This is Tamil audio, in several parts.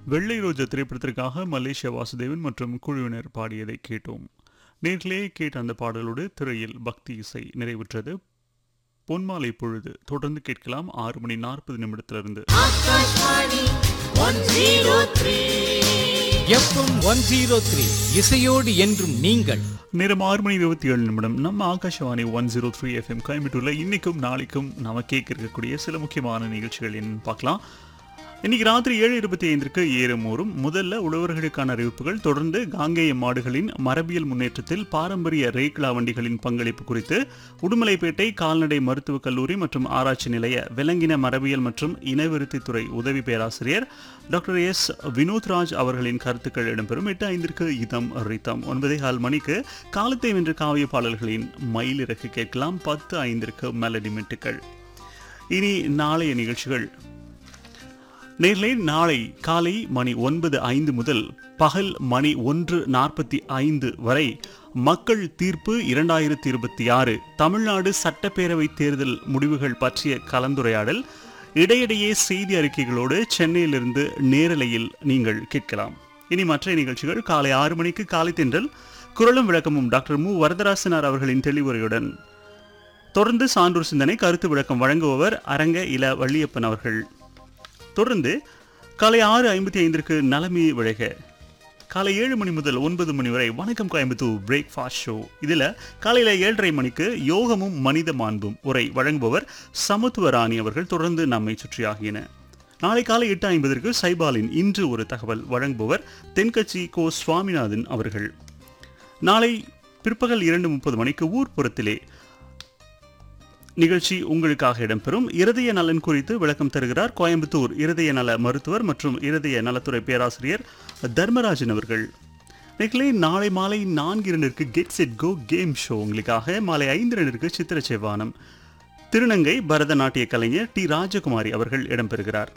வெள்ளை ரோஜா திரைப்படத்திற்காக மலேசியா வாசுதேவன் மற்றும் குழுவினர் பாடியதை கேட்டோம் நேர்களே கேட்ட அந்த பாடலோடு திரையில் பக்தி இசை நிறைவுற்றது பொன்மாலை பொழுது தொடர்ந்து கேட்கலாம் ஆறு மணி நாற்பது நிமிடத்திலிருந்து Akashvani one zero three FM one zero three இசையோடு என்றும் நீங்கள் நேரம் ஆறு மணி இருபத்தி ஏழு நிமிடம் நம்ம Akashvani one zero three FM கோயம்புத்தூர்ல இன்னைக்கும் நாளைக்கும் நாம கேட்க இருக்கக்கூடிய சில முக்கியமான நிகழ்ச்சிகள் என்னன்னு பார்க்கலாம் இன்னைக்கு ராத்திரி ஏழு இருபத்தி ஐந்திற்கு ஏறுமோறும் முதல்ல உழவர்களுக்கான அறிவிப்புகள் தொடர்ந்து காங்கேய மாடுகளின் மரபியல் முன்னேற்றத்தில் பாரம்பரிய ரேக்லா வண்டிகளின் பங்களிப்பு குறித்து உடுமலைப்பேட்டை கால்நடை மருத்துவக் கல்லூரி மற்றும் ஆராய்ச்சி நிலைய விலங்கின மரபியல் மற்றும் இனவிருத்தித்துறை உதவி பேராசிரியர் டாக்டர் எஸ் வினோத்ராஜ் அவர்களின் கருத்துக்கள் இடம்பெறும் எட்டு ஐந்திற்கு இதம் ரித்தம் ஒன்பதே கால் மணிக்கு காலத்தை வென்ற காவிய பாடல்களின் மயிலிறக்கு கேட்கலாம் பத்து ஐந்திற்கு மெலடி மெட்டுக்கள் இனி நாளைய நிகழ்ச்சிகள் நேர்லே நாளை காலை மணி ஒன்பது ஐந்து முதல் பகல் மணி ஒன்று நாற்பத்தி ஐந்து வரை மக்கள் தீர்ப்பு இரண்டாயிரத்தி இருபத்தி ஆறு தமிழ்நாடு சட்டப்பேரவை தேர்தல் முடிவுகள் பற்றிய கலந்துரையாடல் இடையிடையே செய்தி அறிக்கைகளோடு சென்னையிலிருந்து நேரலையில் நீங்கள் கேட்கலாம் இனி மற்ற நிகழ்ச்சிகள் காலை ஆறு மணிக்கு காலை தென்றல் குரலும் விளக்கமும் டாக்டர் மு வரதராசனார் அவர்களின் தெளிவுரையுடன் தொடர்ந்து சான்றோர் சிந்தனை கருத்து விளக்கம் வழங்குபவர் அரங்க இல வள்ளியப்பன் அவர்கள் தொடர்ந்து காலை ஆறு ஐம்பத்தி ஐந்திற்கு நலமே விழக காலை ஏழு மணி முதல் ஒன்பது மணி வரை வணக்கம் கோயம்புத்தூர் பிரேக்ஃபாஸ்ட் ஷோ இதில் காலையில் ஏழரை மணிக்கு யோகமும் மனித மாண்பும் உரை வழங்குபவர் சமத்துவ ராணி அவர்கள் தொடர்ந்து நம்மை சுற்றியாகின நாளை காலை எட்டு ஐம்பதற்கு சைபாலின் இன்று ஒரு தகவல் வழங்குபவர் தென்கட்சி கோ சுவாமிநாதன் அவர்கள் நாளை பிற்பகல் இரண்டு முப்பது மணிக்கு ஊர்ப்புறத்திலே நிகழ்ச்சி உங்களுக்காக இடம்பெறும் இருதய நலன் குறித்து விளக்கம் தருகிறார் கோயம்புத்தூர் இருதய நல மருத்துவர் மற்றும் இருதய நலத்துறை பேராசிரியர் தர்மராஜன் அவர்கள் நேர்களே நாளை மாலை நான்கு இரண்டிற்கு get set go game show உங்களுக்காக மாலை ஐந்து இரண்டிற்கு சித்திர செவ்வானம் திருநங்கை பரதநாட்டிய கலைஞர் டி ராஜகுமாரி அவர்கள் இடம்பெறுகிறார்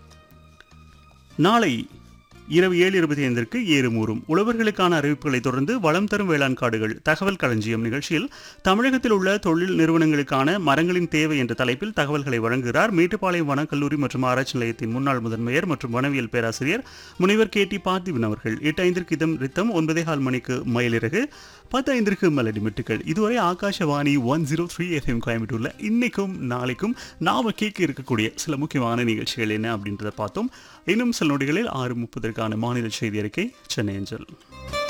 நாளை இரவு ஏழு இருபத்தி ஐந்திற்கு ஏறுமூறும் உழவர்களுக்கான அறிவிப்புகளை தொடர்ந்து வளம் தரும் வேளாண் காடுகள் தகவல் களஞ்சியம் நிகழ்ச்சியில் தமிழகத்தில் உள்ள தொழில் நிறுவனங்களுக்கான மரங்களின் தேவை என்ற தலைப்பில் தகவல்களை வழங்குகிறார் மேட்டுப்பாளையம் வனக்கல்லூரி மற்றும் ஆராய்ச்சி நிலையத்தின் முன்னாள் முதன்மையர் மற்றும் வனவியல் பேராசிரியர் முனைவர் கே டி பார்த்திபன் அவர்கள் எட்டு ஐந்திற்கு இதம் ரித்தம் ஒன்பதே கால் மணிக்கு மயிலிறகு பத்து ஐந்திற்கு மெலடி மெட்டுக்கள் இதுவரை Akashvani one zero three FM கோயம்புத்தூர்ல இன்னைக்கும் நாளைக்கும் நாம கேட்க இருக்கக்கூடிய சில முக்கியமான நிகழ்ச்சிகள் என்ன அப்படின்றத பார்த்தோம் இன்னும் சில நொடிகளில் ஆறு முப்பதற்கான மாநில செய்தி அறிக்கை சென்னை அஞ்சல்